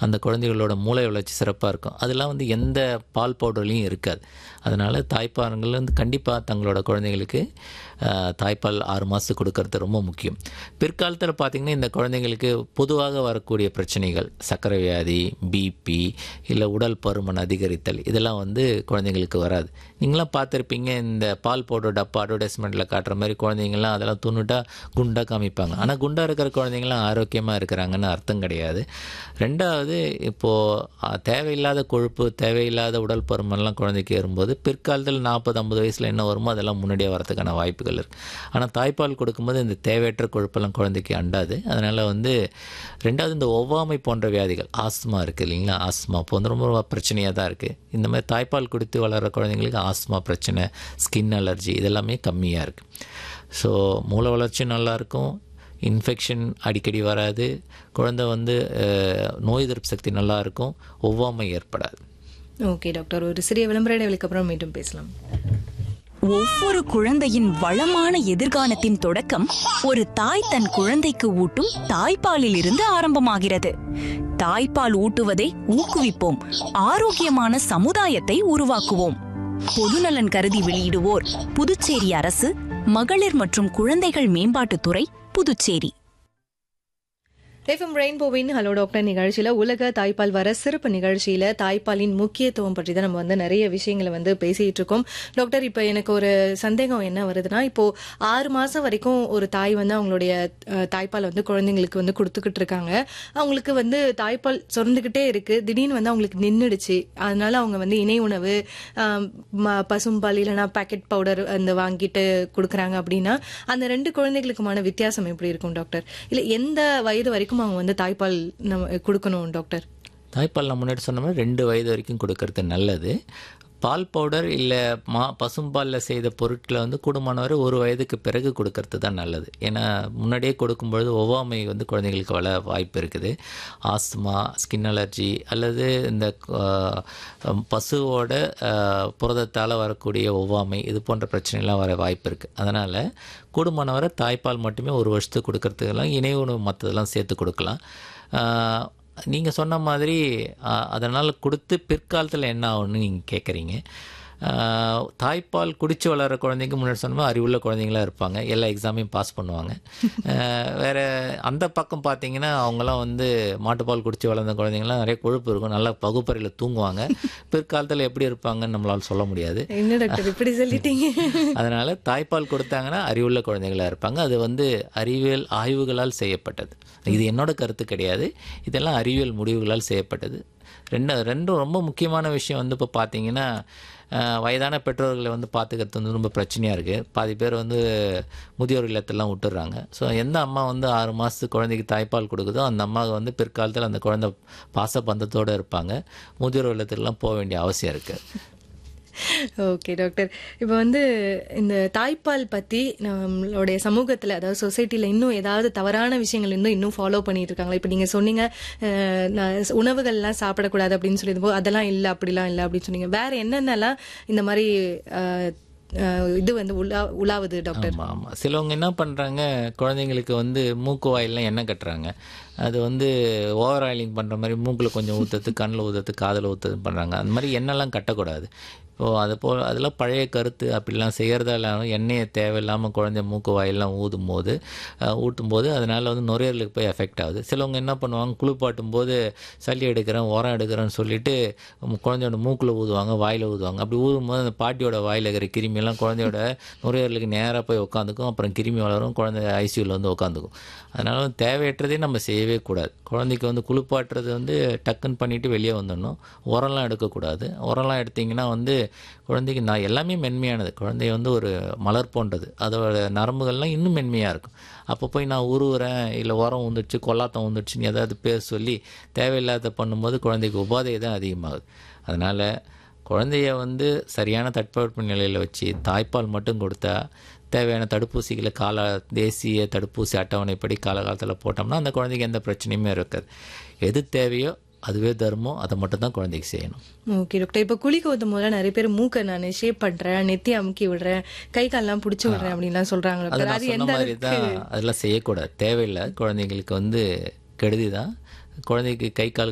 அந்த குழந்தைகளோட மூளை வளர்ச்சி சிறப்பாக இருக்கும் அதெல்லாம் வந்து எந்த பால் பவுடர்லேயும் இருக்காது அதனால் தாய்ப்பார்கள் வந்து கண்டிப்பாக தங்களோட குழந்தைங்களுக்கு ஆஹ், தாய்ப்பால் ஆறு மாதத்துக்கு கொடுக்கறது ரொம்ப முக்கியம் பிற்காலத்தில் பார்த்திங்கன்னா இந்த குழந்தைங்களுக்கு பொதுவாக வரக்கூடிய பிரச்சனைகள் சர்க்கரை வியாதி பிபி இல்லை உடல் பருமன் அதிகரித்தல் இதெல்லாம் வந்து குழந்தைங்களுக்கு வராது நீங்களாம் பார்த்துருப்பீங்க இந்த பால் பவுடர் டப்பா அட்வர்டைஸ்மெண்ட்டில் காட்டுற மாதிரி குழந்தைங்கள்லாம் அதெல்லாம் துண்ணுட்டா குண்டாக காமிப்பாங்க ஆனால் குண்டாக இருக்கிற குழந்தைங்களாம் ஆரோக்கியமாக இருக்கிறாங்கன்னு அர்த்தம் கிடையாது ரெண்டாவது இப்போது தேவையில்லாத கொழுப்பு தேவையில்லாத உடல் பருமன்லாம் குழந்தைக்கு ஏறும்போது பிற்காலத்தில் நாற்பது ஐம்பது வயசில் என்ன வருமோ அதெல்லாம் முன்னாடியே வரதுக்கான வாய்ப்புகள் இருக்குது ஆனால் தாய்ப்பால் கொடுக்கும்போது இந்த தேவையற்ற கொழுப்பெல்லாம் குழந்தைக்கு அண்டாது அதனால் வந்து ரெண்டாவது இந்த ஒவ்வாமை போன்ற வியாதிகள் ஆஸ்மா இருக்குது இல்லைங்களா ஆஸ்மா இப்போ வந்து ரொம்ப ரொம்ப பிரச்சனையாக தான் இருக்குது இந்த மாதிரி தாய்ப்பால் கொடுத்து வளர்கிற குழந்தைங்களுக்கு ஆஸ்மா பிரச்சனை ஸ்கின் அலர்ஜி இதெல்லாமே கம்மியாக இருக்குது ஸோ மூளை வளர்ச்சி நல்லாயிருக்கும் இன்ஃபெக்ஷன் அடிக்கடி வராது குழந்தை வந்து அஹ், நோய் எதிர்ப்பு சக்தி நல்லா இருக்கும் ஒவ்வாமை ஏற்படாது ஓகே டாக்டர் ஒரு சிறிய விளம்பர இடைவெளிக்கு அப்புறம் மீண்டும் பேசலாம் ஒவ்வொரு குழந்தையின் வளமான எதிர்காலத்தின் தொடக்கம் ஒரு தாய் தன் குழந்தைக்கு ஊட்டும் தாய்ப்பாலில் இருந்து ஆரம்பமாகிறது தாய்ப்பால் ஊட்டுவதை ஊக்குவிப்போம் ஆரோக்கியமான சமுதாயத்தை உருவாக்குவோம் பொதுநலன் கருதி வெளியிடுவோர் புதுச்சேரி அரசு மகளிர் மற்றும் குழந்தைகள் மேம்பாட்டுத்துறை புதுச்சேரி எஃப்எம் ரெயின்போவின் ஹலோ டாக்டர் நிகழ்ச்சியில உலக தாய்ப்பால் வர சிறப்பு நிகழ்ச்சியில தாய்ப்பாலின் முக்கியத்துவம் பற்றி தான் நம்ம வந்து நிறைய விஷயங்களை வந்து பேசிட்டு இருக்கோம் டாக்டர் இப்ப எனக்கு ஒரு சந்தேகம் என்ன வருதுன்னா இப்போ ஆறு மாசம் வரைக்கும் ஒரு தாய் வந்து அவங்களுடைய அஹ், தாய்ப்பால் வந்து குழந்தைங்களுக்கு வந்து கொடுத்துக்கிட்டு இருக்காங்க அவங்களுக்கு வந்து தாய்ப்பால் சுரந்துகிட்டே இருக்கு திடீர்னு வந்து அவங்களுக்கு நின்றுடுச்சு அதனால அவங்க வந்து இணை உணவு ஆம், ம- பசும்பால் இல்லைன்னா பாக்கெட் பவுடர் அந்த வாங்கிட்டு கொடுக்குறாங்க அப்படின்னா அந்த ரெண்டு குழந்தைகளுக்குமான வித்தியாசம் எப்படி இருக்கும் டாக்டர் இல்ல எந்த வயது வரைக்கும் அவங்க வந்து தாய்ப்பால் நம்ம கொடுக்கணும் டாக்டர் தாய்ப்பால் நான் முன்னாடி சொன்ன மாதிரி ரெண்டு வயது வரைக்கும் கொடுக்கறது நல்லது பால் பவுடர் இல்லை மா பசும்பாலில் செய்த பொருட்களை வந்து கூடுமானவரை ஒரு வயதுக்கு பிறகு கொடுக்கறது தான் நல்லது ஏன்னா முன்னாடியே கொடுக்கும்பொழுது ஒவ்வாமை வந்து குழந்தைங்களுக்கு வள வாய்ப்பு இருக்குது ஆஸ்துமா ஸ்கின் அலர்ஜி அல்லது இந்த ஆஹ், பசுவோட ஆஹ், புரதத்தால் வரக்கூடிய ஒவ்வாமை இது போன்ற பிரச்சனைலாம் வர வாய்ப்பு இருக்குது அதனால் கூடுமானவரை தாய்ப்பால் மட்டுமே ஒரு வருஷத்துக்கு கொடுக்கறதுக்கெல்லாம் இணை உணவு மற்றதெல்லாம் சேர்த்து கொடுக்கலாம் ஆஹ், நீங்கள் சொன்ன மாதிரி அதனால் கொடுத்து பிற்காலத்தில் என்ன ஆகும்னு நீங்கள் கேட்குறீங்க தாய்ப்பால் குடிச்சு வளர்கிற குழந்தைங்க முன்னாடி சொன்ன மாதிரி அறிவுள்ள குழந்தைங்களா இருப்பாங்க எல்லா எக்ஸாமையும் பாஸ் பண்ணுவாங்க ஆஹ் வேற அந்த பக்கம் பார்த்தீங்கன்னா அவங்களாம் வந்து மாட்டுப்பால் குடிச்சு வளர்ந்த குழந்தைங்களாம் நிறைய கொழுப்பு இருக்கும் நல்லா பகுப்பறையில் தூங்குவாங்க பிற்காலத்தில் எப்படி இருப்பாங்கன்னு நம்மளால சொல்ல முடியாது என்ன டாக்டர் இப்படி சொல்லிட்டீங்க அதனால தாய்ப்பால் கொடுத்தாங்கன்னா அறிவுள்ள குழந்தைகளா இருப்பாங்க அது வந்து அறிவியல் ஆய்வுகளால் செய்யப்பட்டது இது என்னோட கருத்து கிடையாது இதெல்லாம் அறிவியல் முடிவுகளால் செய்யப்பட்டது ரெண்டு ரெண்டும் ரொம்ப முக்கியமான விஷயம் வந்து இப்போ பார்த்தீங்கன்னா அஹ், வயதான பெற்றோர்களை வந்து பார்த்துக்கிறது வந்து ரொம்ப பிரச்சனையாக இருக்குது பாதி பேர் வந்து முதியோர் இல்லத்தெல்லாம் விட்டுடுறாங்க ஸோ எந்த அம்மா வந்து ஆறு மாதத்துக்கு குழந்தைக்கு தாய்ப்பால் கொடுக்குதோ அந்த அம்மாவுக்கு வந்து பிற்காலத்தில் அந்த குழந்தை பாச பந்தத்தோடு இருப்பாங்க முதியோர் இல்லத்துக்குலாம் போக வேண்டிய அவசியம் இருக்குது ஓகே டாக்டர் இப்போ வந்து இந்த தாய்ப்பால் பத்தி நம்மளுடைய சமூகத்துல அதாவது சொசைட்டில இன்னும் ஏதாவது தவறான விஷயங்கள் இன்னும் இன்னும் ஃபாலோ பண்ணிட்டு இருக்காங்களா இப்போ நீங்க சொன்னீங்க அஹ், நான் உணவுகள்லாம் சாப்பிடக்கூடாது அப்படின்னு சொல்லியிருந்தப்போ அதெல்லாம் இல்லை அப்படிலாம் இல்லை அப்படின்னு சொன்னீங்க வேற என்னென்னலாம் இந்த மாதிரி அஹ், அஹ், இது வந்து உலா உலாவுது டாக்டர் ஆமாம் ஆமாம் சிலவங்க என்ன பண்ணுறாங்க குழந்தைங்களுக்கு வந்து மூக்கு வாயிலாம் எண்ணெய் கட்டுறாங்க அது வந்து ஓவர் ஆயிலிங் பண்ணுற மாதிரி மூக்கில் கொஞ்சம் ஊற்றுறது கண்ணில் ஊற்றுறது காதில் ஊற்றுறது பண்ணுறாங்க அந்த மாதிரி எண்ணெய்லாம் கட்டக்கூடாது இப்போது அது போல் அதெல்லாம் பழைய கருத்து அப்படிலாம் செய்கிறதால எண்ணெயை தேவையில்லாமல் குழந்தை மூக்கு வாயெல்லாம் ஊதும் போது அஹ், ஊட்டும் போது அதனால் வந்து நுரையீரலுக்கு போய் எஃபெக்ட் ஆகுது சிலவங்க என்ன பண்ணுவாங்க குளிப்பாட்டும் போது சளி எடுக்கிறேன் உரம் எடுக்கிறேன்னு சொல்லிட்டு உம், குழந்தையோட மூக்கில் ஊதுவாங்க வாயில் ஊதுவாங்க அப்படி ஊதும் போது அந்த பாட்டியோட வாயில் இருக்கிற கிருமியெல்லாம் குழந்தையோட நுரையீரலுக்கு நேராக போய் உட்காந்துக்கும் அப்புறம் கிருமி வளரும் குழந்தை ஐசியூவில் வந்து உட்காந்துக்கும் அதனால வந்து தேவையற்றதே நம்ம செய்யவே கூடாது குழந்தைக்கு வந்து குளிப்பாட்டுறது வந்து டக்குன்னு பண்ணிட்டு வெளியே வந்துடணும் உரம்லாம் எடுக்கக்கூடாது உரம்லாம் எடுத்தீங்கன்னா வந்து குழந்தைக்கு நான் எல்லாமே மென்மையானது குழந்தை வந்து ஒரு மலர் போன்றது அதோட நரம்புகள்லாம் இன்னும் மென்மையாக இருக்கும் அப்போ போய் நான் உருவுறேன் இல்லை உரம் வந்துடுச்சு கொல்லாத்தம் வந்துடுச்சுன்னு ஏதாவது பேர் சொல்லி தேவையில்லாத பண்ணும்போது குழந்தைக்கு உபாதை தான் அதிகமாகுது அதனால் குழந்தைய வந்து சரியான தட்பவெப்ப நிலையில் வச்சு தாய்ப்பால் மட்டும் கொடுத்தா தேவையான தடுப்பூசிகளை கால தேசிய தடுப்பூசி அட்டவணைப்படி காலகாலத்தில் போட்டோம்னா அந்த குழந்தைக்கு எந்த பிரச்சனையுமே இருக்காது எது தேவையோ அதுவே தர்மம் அதை மட்டும் தான் குழந்தைக்கு செய்யணும் ஓகே டாக்டர் இப்போ குளிக்க ஊத்தும் போது நிறைய பேர் மூக்கை நான் ஷேப் பண்றேன் நெத்தி அமுக்கி விடுறேன் கை கால்லாம் பிடிச்சி விடுறேன் அப்படின்லாம் சொல்றாங்க அது டாக்டர் நான் அது சொன்ன எந்த மாதிரி அளவுக்கு தான் அதெல்லாம் செய்யக்கூடாது தேவையில்லை குழந்தைங்களுக்கு வந்து கெடுதி தான் குழந்தைக்கு கை கால்